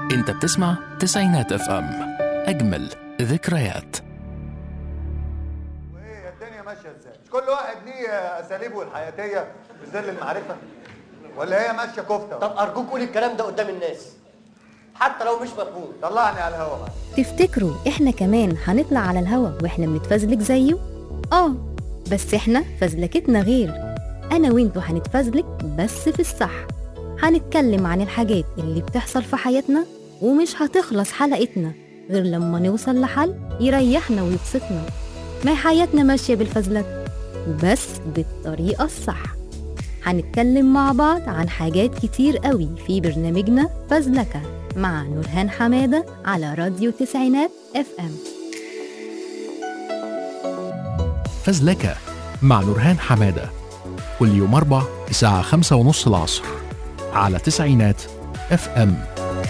انت بتسمع تسعينات اف ام اجمل ذكريات وايه الدنيا ماشيه ازاي؟ مش كل واحد ليه اساليبه الحياتيه في ظل المعرفه؟ ولا هي ماشيه كفته؟ طب ارجوك قول الكلام ده قدام الناس حتى لو مش مفهوم طلعني على الهوا بقى تفتكروا احنا كمان هنطلع على الهوا واحنا بنتفزلك زيه؟ اه بس احنا فزلكتنا غير انا وانتوا هنتفزلك بس في الصح هنتكلم عن الحاجات اللي بتحصل في حياتنا ومش هتخلص حلقتنا غير لما نوصل لحل يريحنا ويبسطنا ما هي حياتنا ماشية بالفزلك بس بالطريقة الصح هنتكلم مع بعض عن حاجات كتير قوي في برنامجنا فزلكة مع نورهان حمادة على راديو تسعينات اف ام فزلكة مع نورهان حمادة كل يوم أربع الساعة خمسة ونص العصر على تسعينات اف ام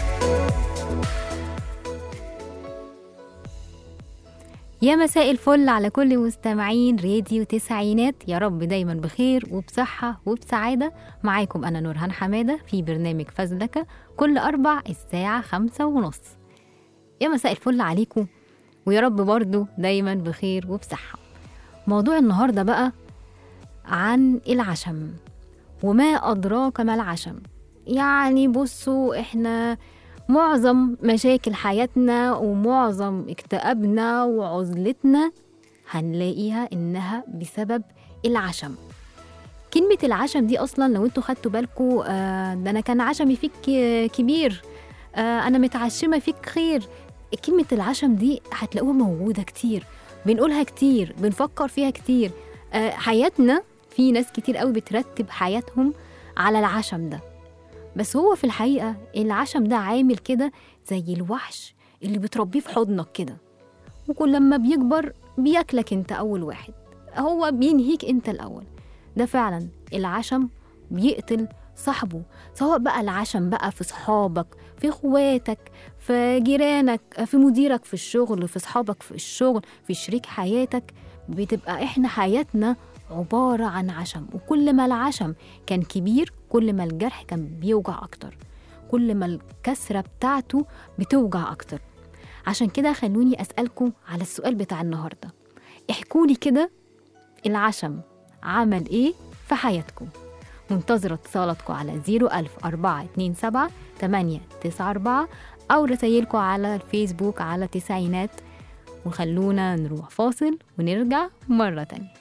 يا مساء الفل على كل مستمعين راديو تسعينات يا رب دايما بخير وبصحة وبسعادة معاكم أنا نورهان حمادة في برنامج فزلكة كل أربع الساعة خمسة ونص يا مساء الفل عليكم ويا رب برضو دايما بخير وبصحة موضوع النهاردة بقى عن العشم وما أدراك ما العشم يعني بصوا احنا معظم مشاكل حياتنا ومعظم اكتئابنا وعزلتنا هنلاقيها انها بسبب العشم كلمة العشم دي أصلا لو انتوا خدتوا بالكوا آه ده أنا كان عشمي فيك ك- كبير آه أنا متعشمة فيك خير كلمة العشم دي هتلاقوها موجودة كتير بنقولها كتير بنفكر فيها كتير آه حياتنا في ناس كتير قوي بترتب حياتهم على العشم ده بس هو في الحقيقة العشم ده عامل كده زي الوحش اللي بتربيه في حضنك كده وكل لما بيكبر بياكلك انت أول واحد هو بينهيك انت الأول ده فعلا العشم بيقتل صاحبه سواء بقى العشم بقى في صحابك في اخواتك في جيرانك في مديرك في الشغل في صحابك في الشغل في شريك حياتك بتبقى احنا حياتنا عبارة عن عشم وكل ما العشم كان كبير كل ما الجرح كان بيوجع أكتر كل ما الكسرة بتاعته بتوجع أكتر عشان كده خلوني أسألكم على السؤال بتاع النهاردة احكولي كده العشم عمل إيه في حياتكم منتظرة اتصالاتكم على 00427 894 أو رسايلكم على الفيسبوك على تسعينات وخلونا نروح فاصل ونرجع مرة تانية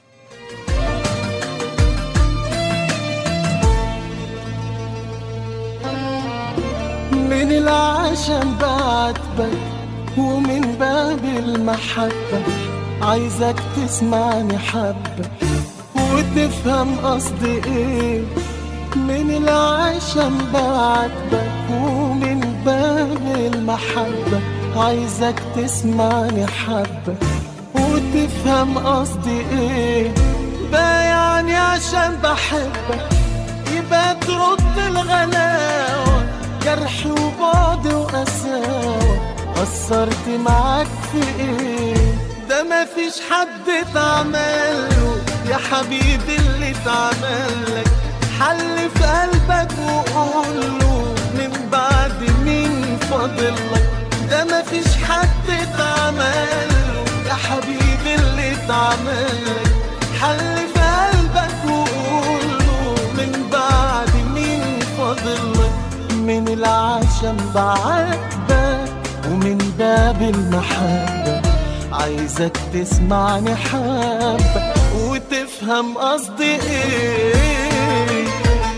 من العشم بعاتبك ومن باب المحبة عايزك تسمعني حبة وتفهم قصدي ايه من العشم بعاتبك ومن باب المحبة عايزك تسمعني حبة وتفهم قصدي ايه بايعني عشان بحبك يبقى ترد الغلاوة جرح وبعد وقساوة قصرت معاك في ايه ده مفيش حد اتعمله يا حبيبي اللي اتعملك حل في قلبك وقوله من بعد مين فاضلك ده مفيش حد اتعمله يا حبيبي اللي اتعملك حل في قلبك وقوله من بعد مين فاضلك من العشم بعاتبك ومن باب المحبة عايزك تسمعني حبة وتفهم قصدي ايه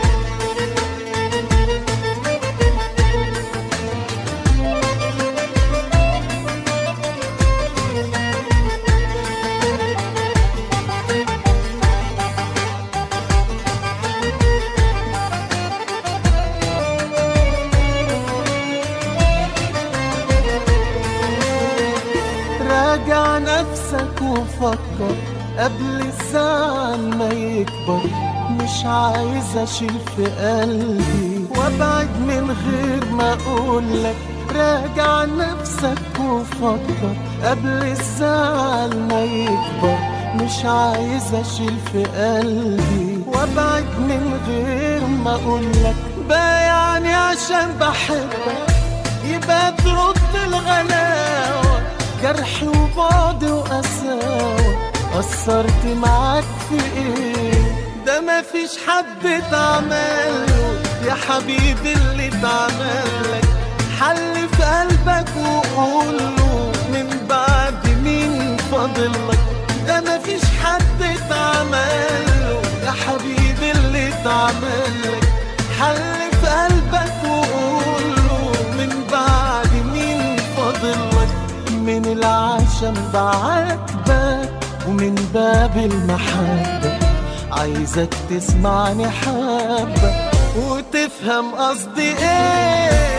راجع نفسك وفكر قبل الزعل ما يكبر مش عايز اشيل في قلبي وابعد من غير ما اقولك راجع نفسك وفكر قبل الزعل ما يكبر مش عايز اشيل في قلبي وابعد من غير ما اقولك بايعني عشان بحبك يبقى ترد الغلاوة جرح وبعد وقساوة قصرت معاك في ايه ده مفيش حد اتعمله يا حبيبي اللي اتعملك حل في قلبك وقوله من بعد مين فاضلك ده مفيش حد اتعمله يا حبيبي اللي اتعملك حل في قلبك وقوله من بعد مين فاضلك من العشم بعاتبك ومن باب المحبة عايزك تسمعني حبة وتفهم قصدي ايه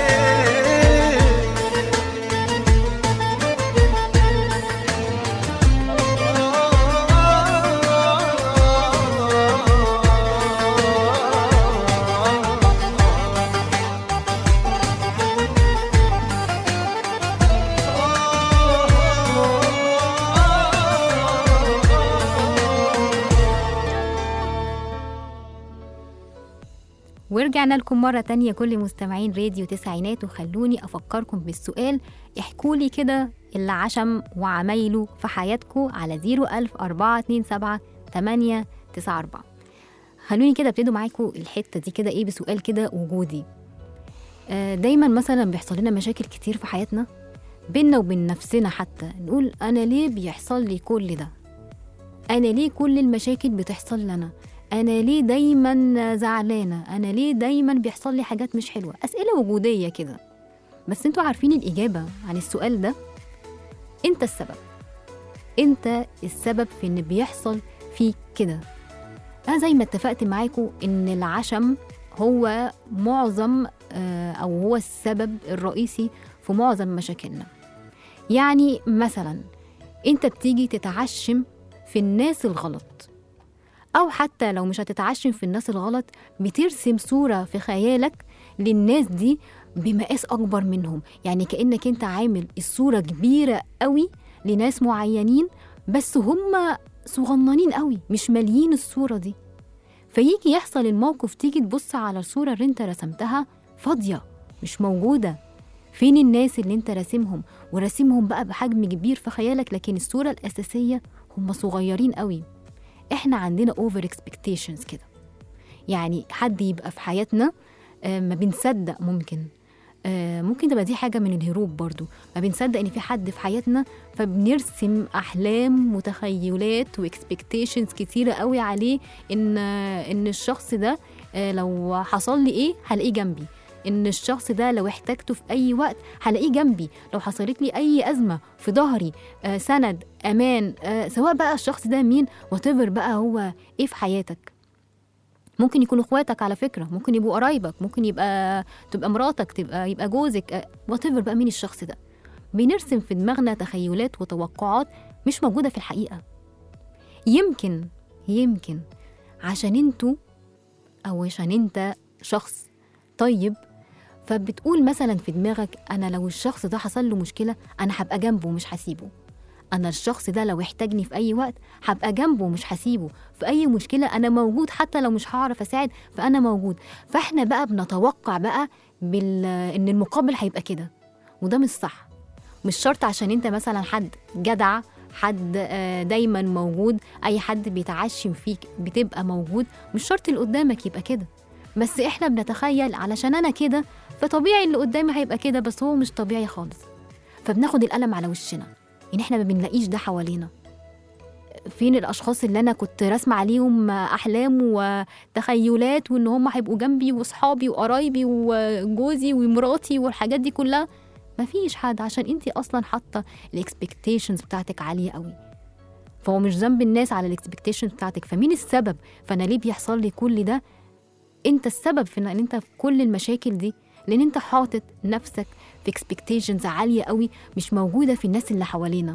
ورجعنا لكم مرة تانية كل مستمعين راديو تسعينات وخلوني أفكركم بالسؤال احكوا لي كده اللي عشم وعمايله في حياتكم على 01000 427 894 خلوني كده ابتدوا معاكم الحتة دي كده ايه بسؤال كده وجودي آه، دايما مثلا بيحصل لنا مشاكل كتير في حياتنا بينا وبين نفسنا حتى نقول انا ليه بيحصل لي كل ده انا ليه كل المشاكل بتحصل لنا انا ليه دايما زعلانه انا ليه دايما بيحصل لي حاجات مش حلوه اسئله وجوديه كده بس انتوا عارفين الاجابه عن السؤال ده انت السبب انت السبب في ان بيحصل فيك كده انا زي ما اتفقت معاكم ان العشم هو معظم آه، او هو السبب الرئيسي في معظم مشاكلنا يعني مثلا انت بتيجي تتعشم في الناس الغلط أو حتى لو مش هتتعشم في الناس الغلط بترسم صورة في خيالك للناس دي بمقاس أكبر منهم يعني كأنك أنت عامل الصورة كبيرة قوي لناس معينين بس هم صغننين قوي مش ماليين الصورة دي فيجي يحصل الموقف تيجي تبص على الصورة اللي انت رسمتها فاضية مش موجودة فين الناس اللي انت راسمهم وراسمهم بقى بحجم كبير في خيالك لكن الصورة الأساسية هم صغيرين قوي احنا عندنا اوفر اكسبكتيشنز كده يعني حد يبقى في حياتنا آه، ما بنصدق ممكن آه، ممكن تبقى دي حاجة من الهروب برضو ما بنصدق ان في حد في حياتنا فبنرسم احلام وتخيلات واكسبكتيشنز كتيرة قوي عليه ان آه، ان الشخص ده آه، لو حصل لي ايه هلاقيه جنبي ان الشخص ده لو احتاجته في اي وقت هلاقيه جنبي لو حصلت لي اي ازمه في ظهري آه سند امان آه سواء بقى الشخص ده مين واتيفر بقى هو ايه في حياتك ممكن يكونوا اخواتك على فكره ممكن يبقوا قرايبك ممكن يبقى تبقى مراتك تبقى يبقى جوزك وات بقى مين الشخص ده بنرسم في دماغنا تخيلات وتوقعات مش موجوده في الحقيقه يمكن يمكن عشان انتوا او عشان انت شخص طيب فبتقول مثلا في دماغك انا لو الشخص ده حصل له مشكله انا هبقى جنبه ومش هسيبه انا الشخص ده لو احتاجني في اي وقت هبقى جنبه ومش هسيبه في اي مشكله انا موجود حتى لو مش هعرف اساعد فانا موجود فاحنا بقى بنتوقع بقى بال... ان المقابل هيبقى كده وده مش صح مش شرط عشان انت مثلا حد جدع حد آه، دايما موجود اي حد بيتعشم فيك بتبقى موجود مش شرط اللي قدامك يبقى كده بس احنا بنتخيل علشان انا كده فطبيعي اللي قدامي هيبقى كده بس هو مش طبيعي خالص فبناخد القلم على وشنا ان احنا ما بنلاقيش ده حوالينا فين الاشخاص اللي انا كنت راسمه عليهم احلام وتخيلات وان هم هيبقوا جنبي واصحابي وقرايبي وجوزي ومراتي والحاجات دي كلها مفيش حد عشان انت اصلا حاطه الاكسبكتيشنز بتاعتك عاليه قوي فهو مش ذنب الناس على الاكسبكتيشنز بتاعتك فمين السبب فانا ليه بيحصل لي كل ده انت السبب في ان انت في كل المشاكل دي لان انت حاطط نفسك في اكسبكتيشنز عاليه قوي مش موجوده في الناس اللي حوالينا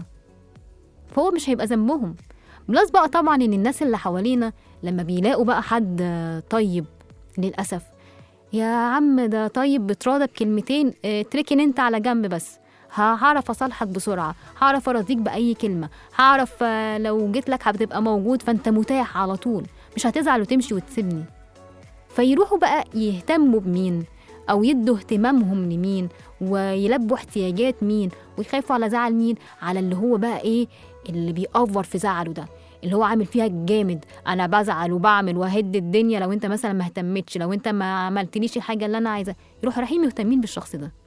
فهو مش هيبقى ذنبهم بلس بقى طبعا ان الناس اللي حوالينا لما بيلاقوا بقى حد طيب للاسف يا عم ده طيب بتراضى بكلمتين اه، تركن انت على جنب بس ه- هعرف اصالحك بسرعه هعرف ارضيك باي كلمه هعرف اه، لو جيت لك هتبقى موجود فانت متاح على طول مش هتزعل وتمشي وتسيبني فيروحوا بقى يهتموا بمين او يدوا اهتمامهم لمين ويلبوا احتياجات مين ويخافوا على زعل مين على اللي هو بقى ايه اللي بيأفور في زعله ده اللي هو عامل فيها الجامد انا بزعل وبعمل وهد الدنيا لو انت مثلا ما اهتمتش لو انت ما عملتليش الحاجه اللي انا عايزاها يروحوا رايحين مهتمين بالشخص ده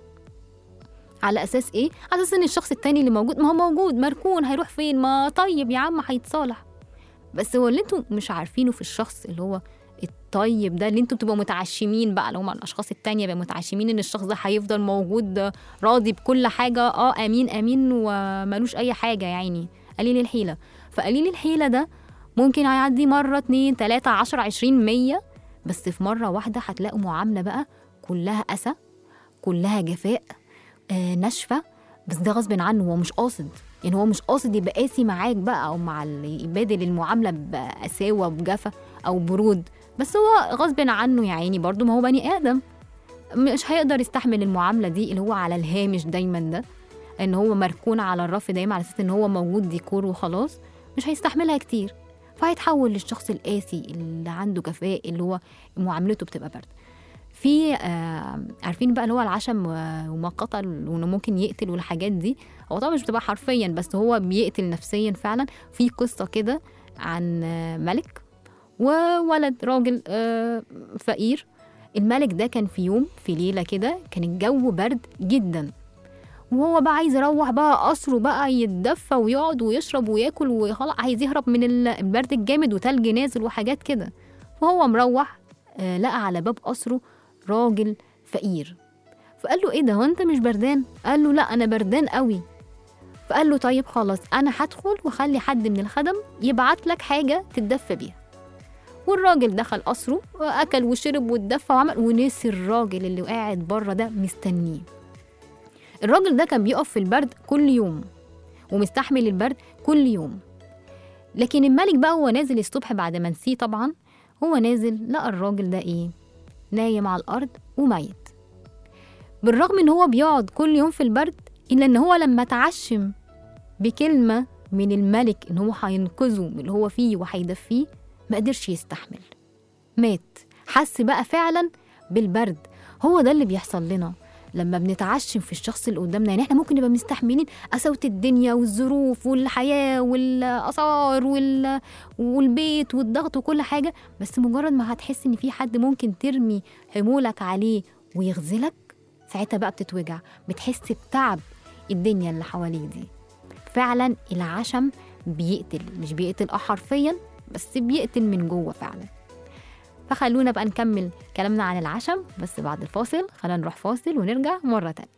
على اساس ايه على اساس ان الشخص التاني اللي موجود ما هو موجود مركون هيروح فين ما طيب يا عم هيتصالح بس هو اللي انتوا مش عارفينه في الشخص اللي هو الطيب ده اللي انتوا بتبقوا متعشمين بقى لو هم الاشخاص التانية بقى متعشمين ان الشخص ده هيفضل موجود راضي بكل حاجة اه امين امين وملوش اي حاجة يا عيني قليل الحيلة فقليل الحيلة ده ممكن هيعدي مرة اتنين تلاتة عشرة عشرين مية بس في مرة واحدة هتلاقوا معاملة بقى كلها أسى كلها جفاء آه ناشفة بس ده غصب عنه هو مش قاصد يعني هو مش قاصد يبقى قاسي معاك بقى او مع اللي يبادل المعامله بقساوه وبجفا او برود بس هو غصب عنه يا عيني برضه ما هو بني ادم مش هيقدر يستحمل المعامله دي اللي هو على الهامش دايما ده ان هو مركون على الرف دايما على اساس ان هو موجود ديكور وخلاص مش هيستحملها كتير فهيتحول للشخص القاسي اللي عنده جفاء اللي هو معاملته بتبقى برد في آه عارفين بقى اللي هو العشم و- وما قتل وانه ممكن يقتل والحاجات دي هو طبعا مش بتبقى حرفيا بس هو بيقتل نفسيا فعلا في قصه كده عن آه، ملك وولد راجل آه، فقير الملك ده كان في يوم في ليله كده كان الجو برد جدا وهو بقى عايز يروح بقى قصره بقى يتدفى ويقعد ويشرب وياكل وخلاص عايز يهرب من ال- البرد الجامد وتلج نازل وحاجات كده فهو مروح آه، لقى على باب قصره راجل فقير فقال له ايه ده هو انت مش بردان قال له لا انا بردان قوي فقال له طيب خلاص انا هدخل واخلي حد من الخدم يبعت لك حاجه تتدفى بيها والراجل دخل قصره واكل وشرب واتدفى وعمل ونسي الراجل اللي قاعد بره ده مستنيه الراجل ده كان بيقف في البرد كل يوم ومستحمل البرد كل يوم لكن الملك بقى هو نازل الصبح بعد ما نسيه طبعا هو نازل لقى الراجل ده ايه نايم على الارض وميت بالرغم ان هو بيقعد كل يوم في البرد الا ان هو لما تعشم بكلمه من الملك ان هو هينقذه من اللي هو فيه وهيدفيه ما قدرش يستحمل مات حس بقى فعلا بالبرد هو ده اللي بيحصل لنا لما بنتعشم في الشخص اللي قدامنا يعني احنا ممكن نبقى مستحملين قساوة الدنيا والظروف والحياة والآثار وال... والبيت والضغط وكل حاجة بس مجرد ما هتحس ان في حد ممكن ترمي حمولك عليه ويغزلك ساعتها بقى بتتوجع بتحس بتعب الدنيا اللي حواليك دي فعلا العشم بيقتل مش بيقتل اه حرفيا بس بيقتل من جوه فعلا فخلونا بقى نكمل كلامنا عن العشم بس بعد الفاصل خلينا نروح فاصل ونرجع مرة تانية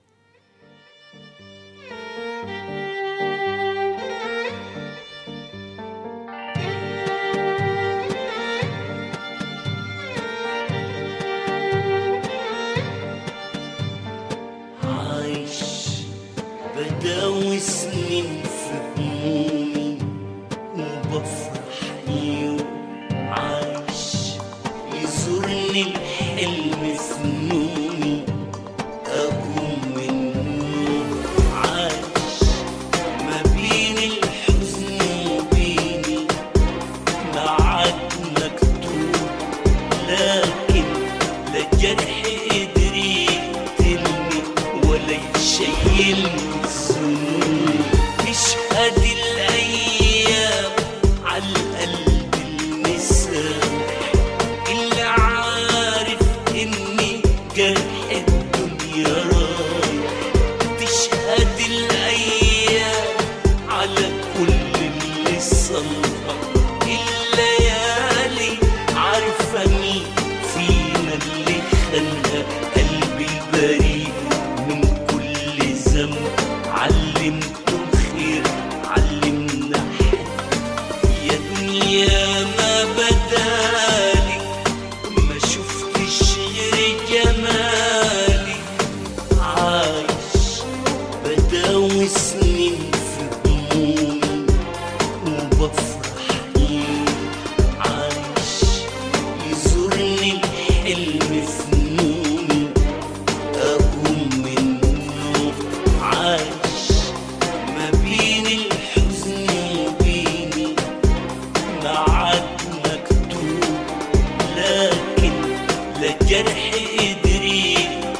عايش بداوي سنين في همومي وبفرح يوم عايش يزورني الحلم في نومي أقوم من النوم عايش ما بين الحزن وبيني معاد مكتوب لكن لا جرح قدر يقتلني ولا يشيلني الذنوب تشهد الايام على القلب المسامح اللي عارف اني جرح الدنيا رايح تشهد الايام على كل اللي صلى الليالي عارفه مين فينا اللي خلى قلبي البريء من كل ذنب علمته خير علمنا حب يا دنيا ما بدالي ما شفتش غير جمالك عايش بداوي سنين في همومي وبفرح يوم عايش يزورني الحلم في نومي أقوم من النوم عايش ما بين الحزن وبيني معاد مكتوب لكن لا جرح قدر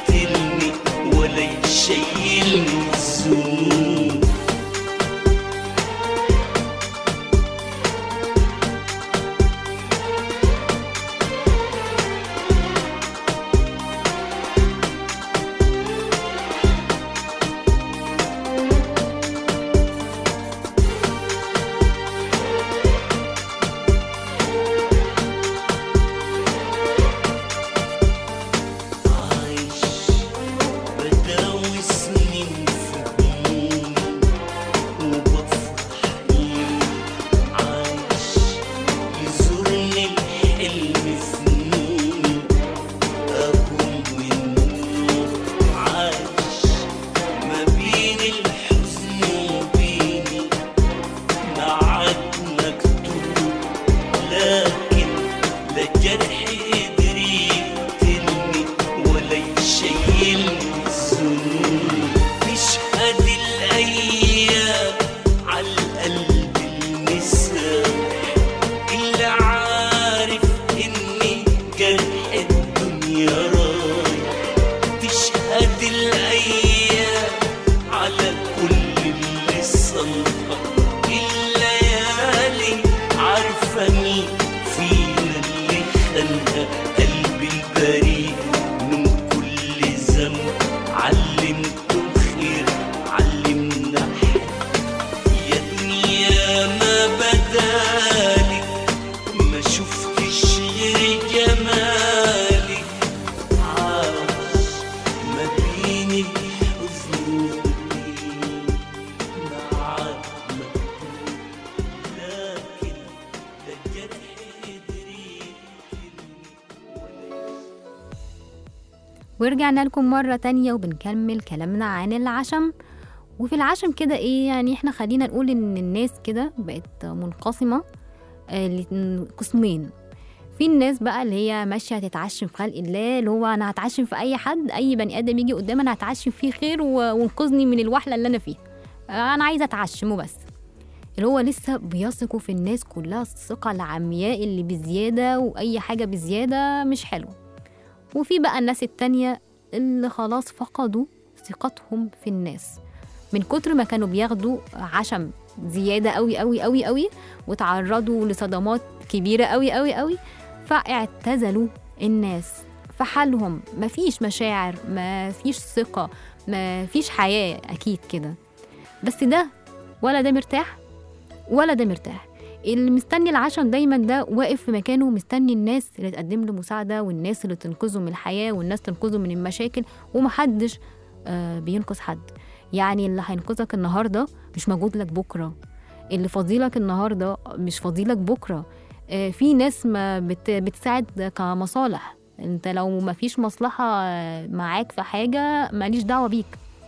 ورجعنا لكم مرة تانية وبنكمل كلامنا عن العشم وفي العشم كده ايه يعني احنا خلينا نقول ان الناس كده بقت منقسمة آه، لقسمين في الناس بقى اللي هي ماشية تتعشم في خلق الله اللي هو انا هتعشم في اي حد اي بني ادم يجي قدامي انا هتعشم فيه خير و- وانقذني من الوحلة اللي انا فيها آه، انا عايزة اتعشم وبس اللي هو لسه بيثقوا في الناس كلها الثقة العمياء اللي بزيادة وأي حاجة بزيادة مش حلوة وفي بقى الناس التانية اللي خلاص فقدوا ثقتهم في الناس من كتر ما كانوا بياخدوا عشم زيادة قوي قوي قوي قوي وتعرضوا لصدمات كبيرة قوي قوي قوي فاعتزلوا الناس في حالهم مفيش مشاعر مفيش ثقة مفيش حياة أكيد كده بس ده ولا ده مرتاح ولا ده مرتاح اللي مستني العشم دايما ده واقف في مكانه مستني الناس اللي تقدم له مساعدة والناس اللي تنقذه من الحياة والناس تنقذه من المشاكل ومحدش آه بينقذ حد يعني اللي هينقذك النهاردة مش موجود لك بكرة اللي فضيلك النهاردة مش فضيلك بكرة آه في ناس ما بت بتساعد كمصالح انت لو ما فيش مصلحة آه، معاك في حاجة ماليش دعوة بيك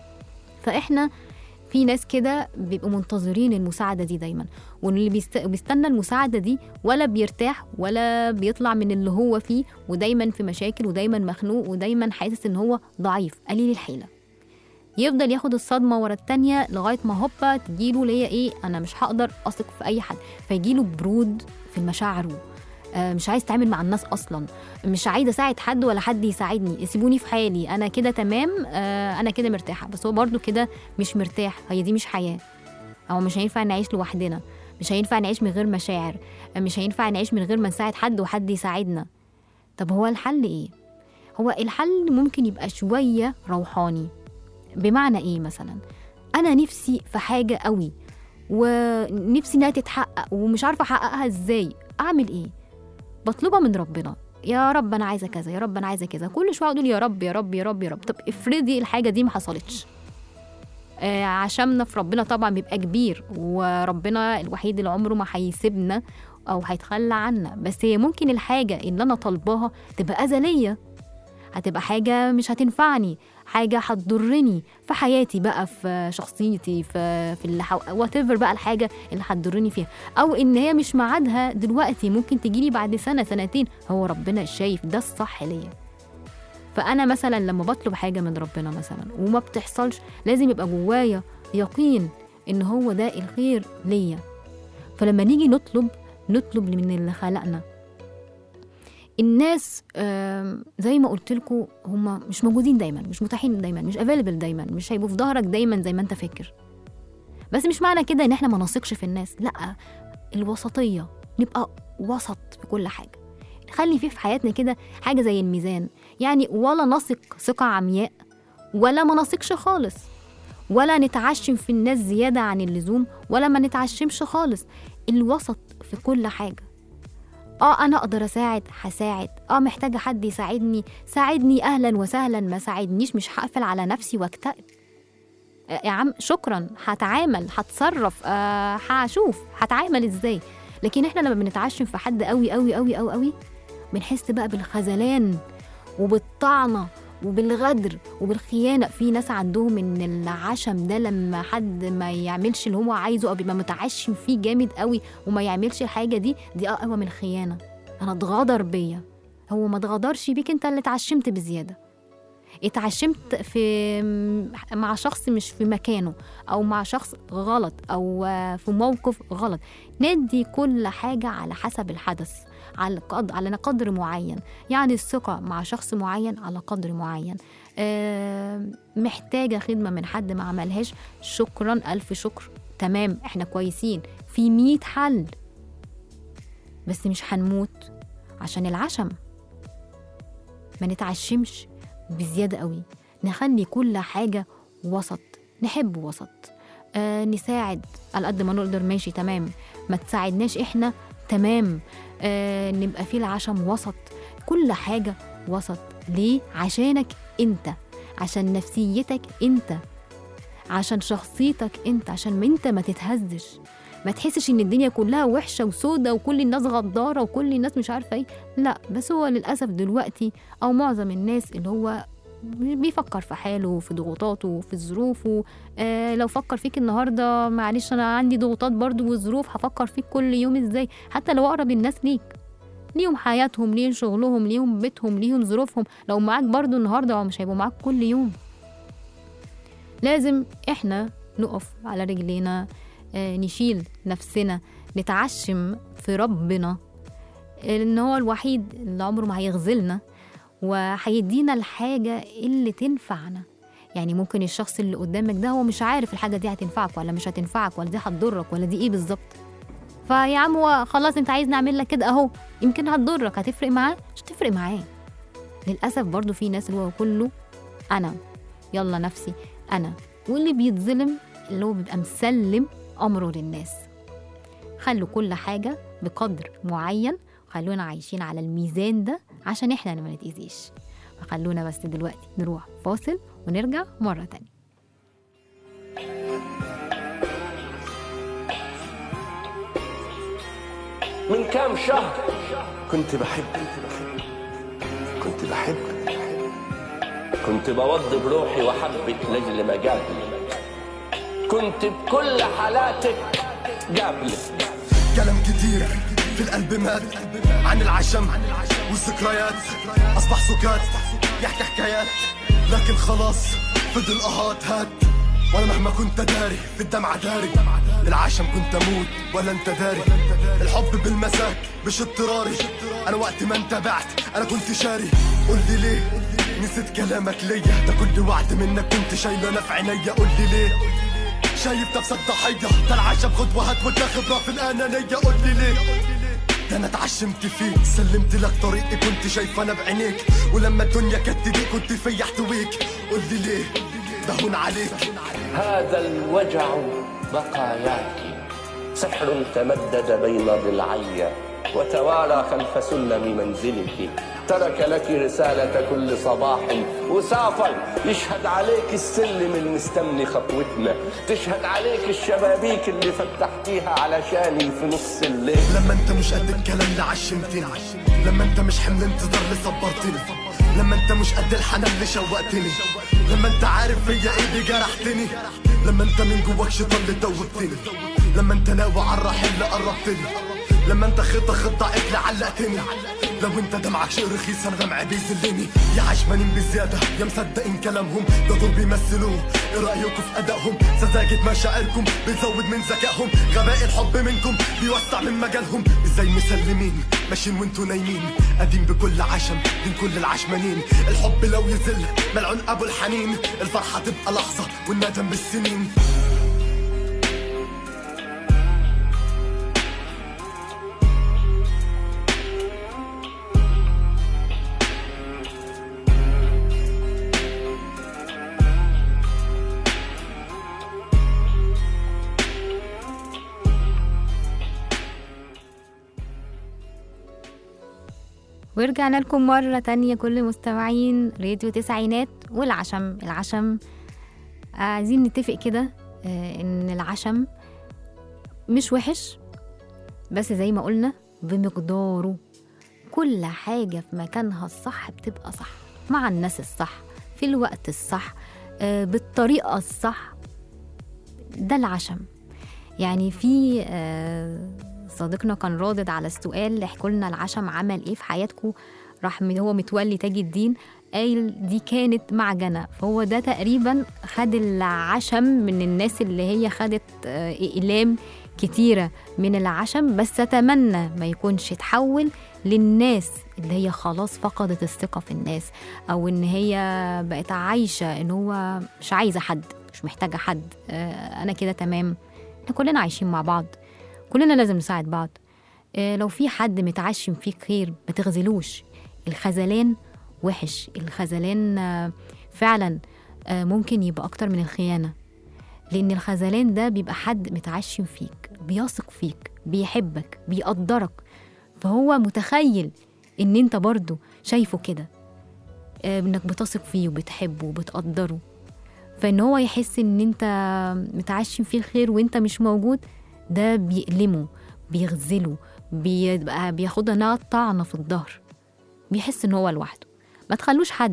فاحنا في ناس كده بيبقوا منتظرين المساعدة دي دايما واللي بيست... بيستنى المساعدة دي ولا بيرتاح ولا بيطلع من اللي هو فيه ودايما في مشاكل ودايما مخنوق ودايما حاسس ان هو ضعيف قليل الحيلة يفضل ياخد الصدمة ورا التانية لغاية ما هوبا تجيله اللي هي ايه انا مش هقدر اثق في اي حد فيجيله برود في مشاعره آه، مش عايز اتعامل مع الناس اصلا مش عايزه اساعد حد ولا حد يساعدني سيبوني في حالي انا كده تمام آه، انا كده مرتاحه بس هو برضو كده مش مرتاح هي دي مش حياه او مش هينفع نعيش لوحدنا مش هينفع نعيش من غير مشاعر مش هينفع نعيش من غير ما نساعد حد وحد يساعدنا طب هو الحل ايه هو الحل ممكن يبقى شويه روحاني بمعنى ايه مثلا انا نفسي في حاجه قوي ونفسي انها تتحقق ومش عارفه احققها ازاي اعمل ايه بطلبها من ربنا يا رب انا عايزه كذا يا رب انا عايزه كذا كل شويه اقول يا رب يا رب يا رب يا رب طب افرضي الحاجه دي ما حصلتش آه عشمنا في ربنا طبعا بيبقى كبير وربنا الوحيد اللي عمره ما هيسيبنا او هيتخلى عنا بس هي ممكن الحاجه اللي انا طالباها تبقى ازليه هتبقى حاجة مش هتنفعني حاجة هتضرني في حياتي بقى في شخصيتي في في اللي حو... وات بقى الحاجة اللي هتضرني فيها أو إن هي مش ميعادها دلوقتي ممكن تجيلي بعد سنة سنتين هو ربنا شايف ده الصح ليا فأنا مثلا لما بطلب حاجة من ربنا مثلا وما بتحصلش لازم يبقى جوايا يقين إن هو ده الخير ليا فلما نيجي نطلب نطلب من اللي خلقنا الناس آم، زي ما قلت لكم هم مش موجودين دايما مش متاحين دايما مش افيلبل دايما مش هيبقوا في ظهرك دايما زي ما انت فاكر بس مش معنى كده ان احنا ما نثقش في الناس لا الوسطيه نبقى وسط في كل حاجه نخلي فيه في حياتنا كده حاجه زي الميزان يعني ولا نثق ثقه عمياء ولا ما نثقش خالص ولا نتعشم في الناس زياده عن اللزوم ولا ما نتعشمش خالص الوسط في كل حاجه اه انا اقدر اساعد هساعد اه محتاجه حد يساعدني ساعدني اهلا وسهلا ما ساعدنيش مش هقفل على نفسي واكتئب آه يا عم شكرا هتعامل هتصرف آه هشوف هتعامل ازاي لكن احنا لما بنتعشم في حد قوي قوي قوي قوي قوي بنحس بقى بالخذلان وبالطعنه وبالغدر وبالخيانه في ناس عندهم ان العشم ده لما حد ما يعملش اللي هو عايزه او بيبقى متعشم فيه جامد قوي وما يعملش الحاجه دي دي اقوى من الخيانه انا اتغدر بيا هو ما اتغدرش بيك انت اللي اتعشمت بزياده اتعشمت في مع شخص مش في مكانه او مع شخص غلط او في موقف غلط ندي كل حاجه على حسب الحدث على قدر على قدر معين يعني الثقه مع شخص معين على قدر معين آه، محتاجه خدمه من حد ما عملهاش شكرا الف شكر تمام احنا كويسين في مية حل بس مش هنموت عشان العشم ما نتعشمش بزيادة قوي نخلي كل حاجة وسط نحب وسط آه نساعد على قد ما نقدر ماشي تمام ما تساعدناش احنا تمام آه نبقى في العشم وسط كل حاجة وسط ليه؟ عشانك انت عشان نفسيتك انت عشان شخصيتك انت عشان ما انت ما تتهزش ما تحسش ان الدنيا كلها وحشه وسودة وكل الناس غداره وكل الناس مش عارفه ايه لا بس هو للاسف دلوقتي او معظم الناس اللي هو بيفكر في حاله في ضغوطاته في ظروفه آه لو فكر فيك النهارده معلش انا عندي ضغوطات برضو وظروف هفكر فيك كل يوم ازاي حتى لو اقرب الناس ليك ليهم حياتهم ليهم شغلهم ليهم بيتهم ليهم ظروفهم لو معاك برضو النهارده هو مش هيبقوا معاك كل يوم لازم احنا نقف على رجلينا آه، نشيل نفسنا نتعشم في ربنا ان هو الوحيد اللي عمره ما هيخذلنا وهيدينا الحاجة اللي تنفعنا يعني ممكن الشخص اللي قدامك ده هو مش عارف الحاجة دي هتنفعك ولا مش هتنفعك ولا دي هتضرك ولا دي ايه بالظبط فيا عم هو خلاص انت عايز نعمل لك كده اهو يمكن هتضرك هتفرق معاه مش هتفرق معاه للأسف برضو في ناس اللي هو كله أنا يلا نفسي أنا واللي بيتظلم اللي هو بيبقى مسلم أمره للناس خلوا كل حاجة بقدر معين خلونا عايشين على الميزان ده عشان احنا ما نتأذيش فخلونا بس دلوقتي نروح فاصل ونرجع مرة تانية من كام شهر كنت بحب كنت بحب كنت بوضي بروحي وحبك لاجل مجالي كنت بكل حالاتك قابلك كلام كتير في القلب مات عن العشم والذكريات اصبح سكات يحكي حكايات لكن خلاص فضل اهات هات وانا مهما كنت داري في الدمعة داري العشم كنت اموت ولا انت داري الحب بالمساك مش اضطراري انا وقت ما انت بعت انا كنت شاري قول لي ليه نسيت كلامك ليا ده كل وعد منك كنت شايله انا في عينيا قول لي ليه شايف نفسك ضحية ده العشم خطوة هات وانت خبرة في الأنانية قول لي ليه ده انا اتعشمت فيك سلمت لك طريقي كنت شايف انا بعينيك ولما الدنيا كانت تضيق كنت في احتويك قول لي ليه ده هون عليك هذا الوجع بقاياك سحر تمدد بين ضلعي وتوارى خلف سلم منزلك ترك لك رسالة كل صباح وسافر يشهد عليك السلم المستمني خطوتنا تشهد عليك الشبابيك اللي فتحتيها علشاني في نص الليل لما انت مش قد الكلام اللي عشمتني لما انت مش حمل انتظار اللي صبرتني لما انت مش قد الحنان اللي شوقتني لما انت عارف فيا ايه اللي جرحتني لما انت من جواك شيطان اللي دوبتني لما انت ناوي على الرحيل اللي قربتني لما انت خطة خطة اكل علقتني لو انت دمعك شيء رخيص انا دمعي بيذلني يا عشمانين بزيادة يا مصدقين كلامهم ده دول بيمثلوه ايه رأيكم في ادائهم سذاجة مشاعركم بيزود من ذكائهم غباء الحب منكم بيوسع من مجالهم ازاي مسلمين ماشيين وانتوا نايمين قديم بكل عشم بين كل العشمانين الحب لو يزل ملعون ابو الحنين الفرحة تبقى لحظة والندم بالسنين ورجعنا لكم مرة تانية كل مستمعين راديو تسعينات والعشم العشم عايزين نتفق كده آه، ان العشم مش وحش بس زي ما قلنا بمقداره كل حاجة في مكانها الصح بتبقى صح مع الناس الصح في الوقت الصح آه، بالطريقة الصح ده العشم يعني في آه، صديقنا كان رادد على السؤال احكوا لنا العشم عمل ايه في حياتكم راح من- هو متولي تاج الدين قايل دي كانت معجنه فهو ده تقريبا خد العشم من الناس اللي هي خدت آه، اقلام كتيره من العشم بس اتمنى ما يكونش اتحول للناس اللي هي خلاص فقدت الثقه في الناس او ان هي بقت عايشه ان هو مش عايزه حد مش محتاجه حد آه، انا كده تمام احنا كلنا عايشين مع بعض كلنا لازم نساعد بعض آه، لو في حد متعشم فيك خير ما تغزلوش الخذلان وحش الخذلان آه، فعلا آه، ممكن يبقى اكتر من الخيانه لان الخذلان ده بيبقى حد متعشم فيك بيثق فيك بيحبك بيقدرك فهو متخيل ان انت برضه شايفه كده آه، انك بتثق فيه وبتحبه وبتقدره فان هو يحس ان انت متعشم فيه الخير وانت مش موجود ده بيألمه بيغزله بيبقى بياخدها انها طعنه في الظهر بيحس ان هو لوحده ما تخلوش حد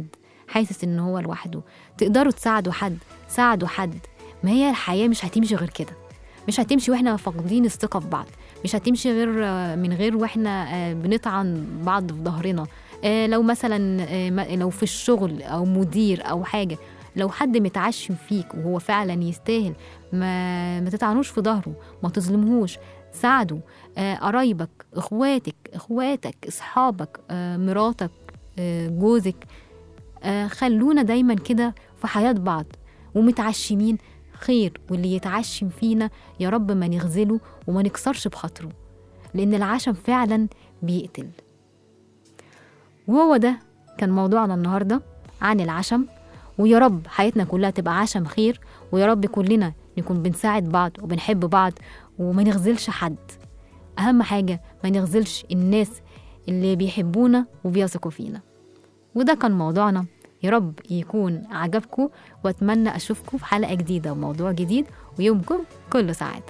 حاسس ان هو لوحده تقدروا تساعدوا حد ساعدوا حد ما هي الحياه مش هتمشي غير كده مش هتمشي واحنا فاقدين الثقه في بعض مش هتمشي غير آه، من غير واحنا آه، بنطعن بعض في ظهرنا آه، لو مثلا آه، ما- لو في الشغل او مدير او حاجه لو حد متعشم فيك وهو فعلا يستاهل ما ما تطعنوش في ظهره ما تظلمهوش ساعده آه، قرايبك اخواتك اخواتك اصحابك آه، مراتك آه، جوزك آه، خلونا دايما كده في حياة بعض ومتعشمين خير واللي يتعشم فينا يا رب ما نغزله وما نكسرش بخاطره لأن العشم فعلا بيقتل وهو ده كان موضوعنا النهاردة عن العشم ويا رب حياتنا كلها تبقى عشم خير ويا رب كلنا نكون بنساعد بعض وبنحب بعض وما نغزلش حد أهم حاجة ما نغزلش الناس اللي بيحبونا وبيثقوا فينا وده كان موضوعنا يا رب يكون عجبكم واتمنى اشوفكم في حلقه جديده وموضوع جديد ويومكم كله سعاده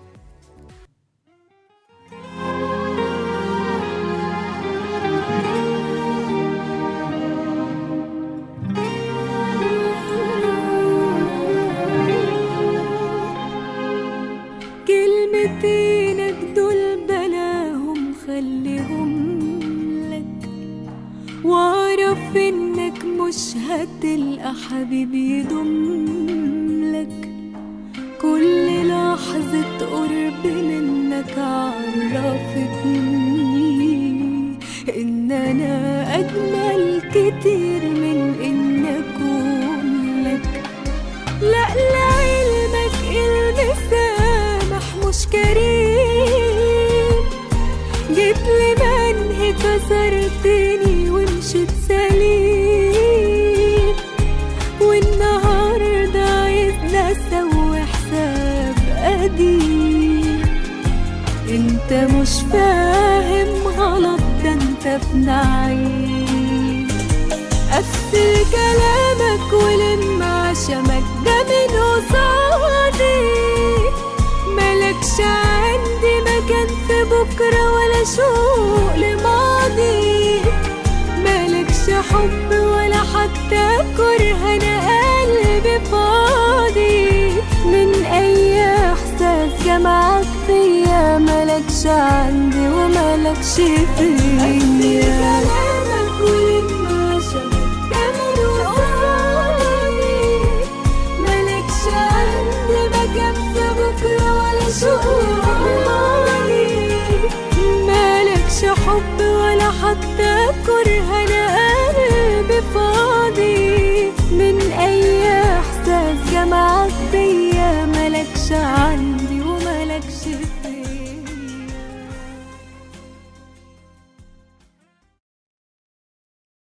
كلمتينك دول بلاهم خليهم لك واعرف انك مش هتلقى حبيب يضم لك كل لحظة قرب منك عرفتني ان انا اجمل كتير من ان اكون لك لا لعلمك المسامح مش كريم جيت لي منهي كسرتني ومشيت سليم والنهارده عايزنا اسوي حساب قديم انت مش فاهم غلط ده انت في نعيم قفل كلامك ولم عشمك ده من قصادي ملكش عندي مكان في بكرة ولا شوق لماضي ملكش حب ولا حتى كره انا قلبي فاضي من اي احساس جمعك فيا ملكش عندي وملكش فيا كلامك ولما عشمك ده من قصادي ملكش عندي مكان في بكرة ولا شوق ماضي مالكش حب ولا حتى كره انا قلبي فاضي من اي احساس جمعك بيا ملكش عندي